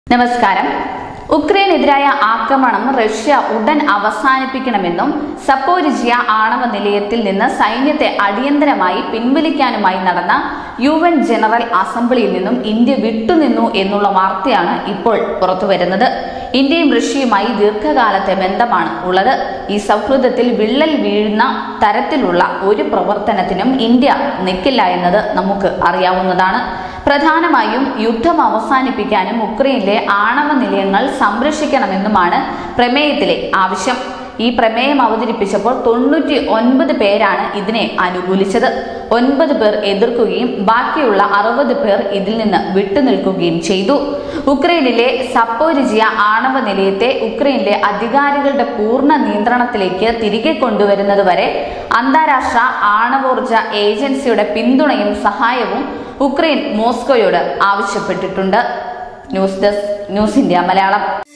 നമസ്കാരം ഉക്രൈനെതിരായ ആക്രമണം റഷ്യ ഉടൻ അവസാനിപ്പിക്കണമെന്നും സപ്പോരിജിയ ആണവ നിലയത്തിൽ നിന്ന് സൈന്യത്തെ അടിയന്തരമായി പിൻവലിക്കാനുമായി നടന്ന യു എൻ ജനറൽ അസംബ്ലിയിൽ നിന്നും ഇന്ത്യ വിട്ടുനിന്നു എന്നുള്ള വാർത്തയാണ് ഇപ്പോൾ പുറത്തുവരുന്നത് ഇന്ത്യയും റഷ്യയുമായി ദീർഘകാലത്തെ ബന്ധമാണ് ഉള്ളത് ഈ സൗഹൃദത്തിൽ വിള്ളൽ വീഴുന്ന തരത്തിലുള്ള ഒരു പ്രവർത്തനത്തിനും ഇന്ത്യ നിൽക്കില്ല എന്നത് നമുക്ക് അറിയാവുന്നതാണ് പ്രധാനമായും യുദ്ധം അവസാനിപ്പിക്കാനും ഉക്രൈനിലെ ആണവ നിലയങ്ങൾ സംരക്ഷിക്കണമെന്നുമാണ് പ്രമേയത്തിലെ ആവശ്യം ഈ പ്രമേയം അവതരിപ്പിച്ചപ്പോൾ തൊണ്ണൂറ്റി ഒൻപത് പേരാണ് ഇതിനെ അനുകൂലിച്ചത് ഒൻപത് പേർ എതിർക്കുകയും ബാക്കിയുള്ള അറുപത് പേർ ഇതിൽ നിന്ന് വിട്ടുനിൽക്കുകയും ചെയ്തു ഉക്രൈനിലെ സപ്പോരിജിയ ആണവ നിലയത്തെ ഉക്രൈനിലെ അധികാരികളുടെ പൂർണ്ണ നിയന്ത്രണത്തിലേക്ക് തിരികെ കൊണ്ടുവരുന്നതുവരെ അന്താരാഷ്ട്ര ആണവോർജ ഏജൻസിയുടെ പിന്തുണയും സഹായവും ഉക്രൈൻ മോസ്കോയോട് ആവശ്യപ്പെട്ടിട്ടുണ്ട് news desk news India Malayalam